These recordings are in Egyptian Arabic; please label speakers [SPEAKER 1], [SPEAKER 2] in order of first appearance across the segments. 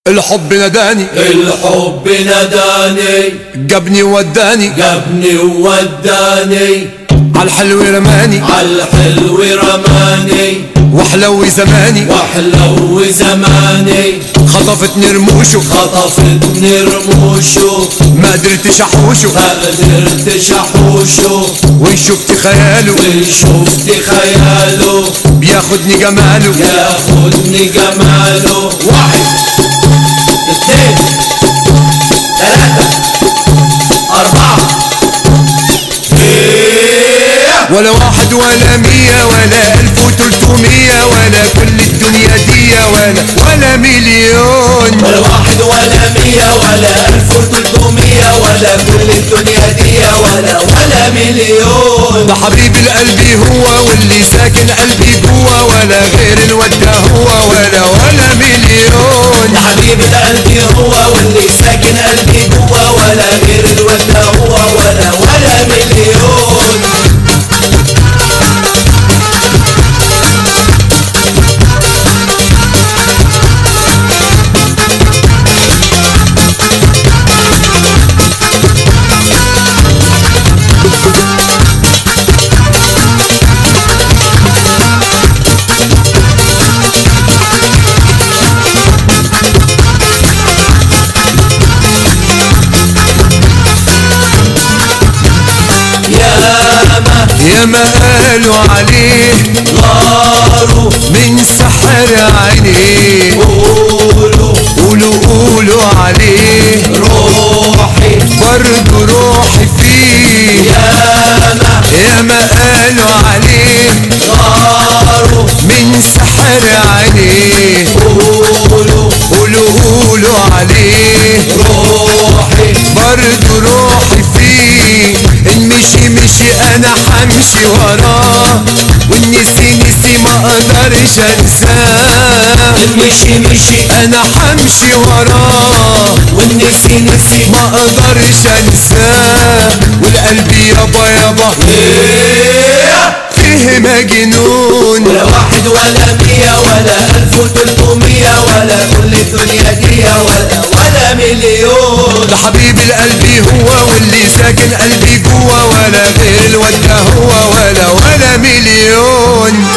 [SPEAKER 1] الحب نداني
[SPEAKER 2] الحب نداني
[SPEAKER 1] جابني وداني
[SPEAKER 2] جابني ووداني
[SPEAKER 1] عالحلو رماني
[SPEAKER 2] عالحلو رماني
[SPEAKER 1] وحلو زماني
[SPEAKER 2] واحلو زماني
[SPEAKER 1] خطفتني رموشه
[SPEAKER 2] خطفتني رموشه
[SPEAKER 1] ما قدرتش احوشه
[SPEAKER 2] ما قدرتش احوشه
[SPEAKER 1] وان شفت خياله
[SPEAKER 2] شفت خياله
[SPEAKER 1] بياخدني جماله
[SPEAKER 2] ياخدني جماله واحد اثنين ثلاثة أربعة
[SPEAKER 1] ولا واحد ولا مية ولا ألف وتلتمية ولا كل الدنيا دي ولا ولا مليون
[SPEAKER 2] ولا واحد ولا مية ولا ألف وتلتمية ولا كل الدنيا دي ولا ولا مليون
[SPEAKER 1] ده حبيب القلب هو واللي ساكن قلبي جوا ولا غير الواد ده هو ولا ولا مليون
[SPEAKER 2] يا حبيب قلبي هو واللي ساكن قلبي جوا ولا غير الواد ده هو ولا ولا مليون ياما
[SPEAKER 1] يا ما قالوا عليه
[SPEAKER 2] غاروا
[SPEAKER 1] من سحر عينيه
[SPEAKER 2] قولوا
[SPEAKER 1] قولوا قولوا عليه
[SPEAKER 2] روحي
[SPEAKER 1] برضو روحي فيه
[SPEAKER 2] ياما
[SPEAKER 1] يا ما قالوا عليه
[SPEAKER 2] غاروا
[SPEAKER 1] من سحر عينيه
[SPEAKER 2] قولوا
[SPEAKER 1] قولوا قولوا عليه
[SPEAKER 2] روحي
[SPEAKER 1] برضو روحي فيه ان مشي مشي انا حمشي وراه وان نسي نسي ما اقدرش انساه
[SPEAKER 2] المشي مشي
[SPEAKER 1] انا حمشي وراه
[SPEAKER 2] والنسي نسي
[SPEAKER 1] ما اقدرش انساه والقلب يابا يابا
[SPEAKER 2] إيه
[SPEAKER 1] فيه مجنون
[SPEAKER 2] ولا واحد ولا مية ولا ألف وتلتمية ولا كل الدنيا دي ولا ولا مليون
[SPEAKER 1] ده حبيب القلب هو واللي ساكن قلبي جوا ولا غير الواد ده هو ولا ولا مليون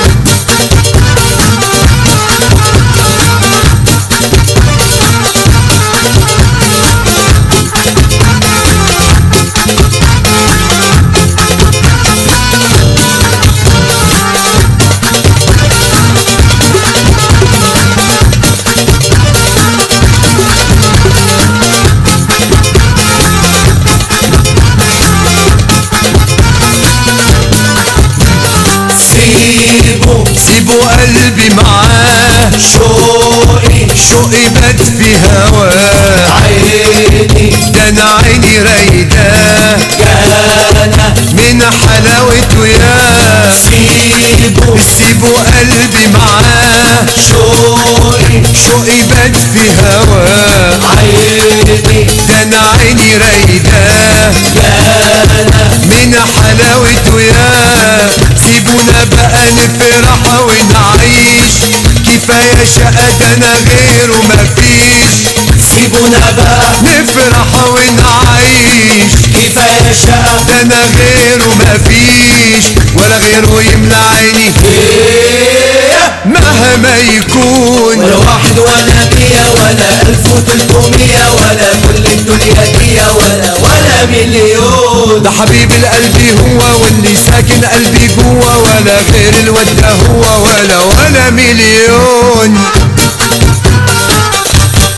[SPEAKER 2] سيبوا
[SPEAKER 1] سيبوا قلبي معاه
[SPEAKER 2] شوقي
[SPEAKER 1] شوقي بات في هواه
[SPEAKER 2] عيني
[SPEAKER 1] ده انا عيني رايداه
[SPEAKER 2] كان
[SPEAKER 1] من حلاوته يا
[SPEAKER 2] سيبوا
[SPEAKER 1] سيبوا قلبي معاه
[SPEAKER 2] شوقي
[SPEAKER 1] شوقي بات في هواه
[SPEAKER 2] عيني
[SPEAKER 1] ده انا عيني رايداه
[SPEAKER 2] كان
[SPEAKER 1] من حلاوته يا سيبونا بقى نفرح ونعيش كفاية شقة ده انا غيره مفيش
[SPEAKER 2] سيبونا بقى
[SPEAKER 1] نفرح ونعيش
[SPEAKER 2] كفاية شقة
[SPEAKER 1] ده انا غيره مفيش ولا غيره يملى عيني
[SPEAKER 2] إيه
[SPEAKER 1] مهما يكون
[SPEAKER 2] ولا واحد ولا مية ولا ألف وتلتمية ولا كل الدنيا دي ولا ولا مليون
[SPEAKER 1] ده حبيب القلب هو واللي ساكن قلبي جوا ولا غير الواد ده هو ولا ولا مليون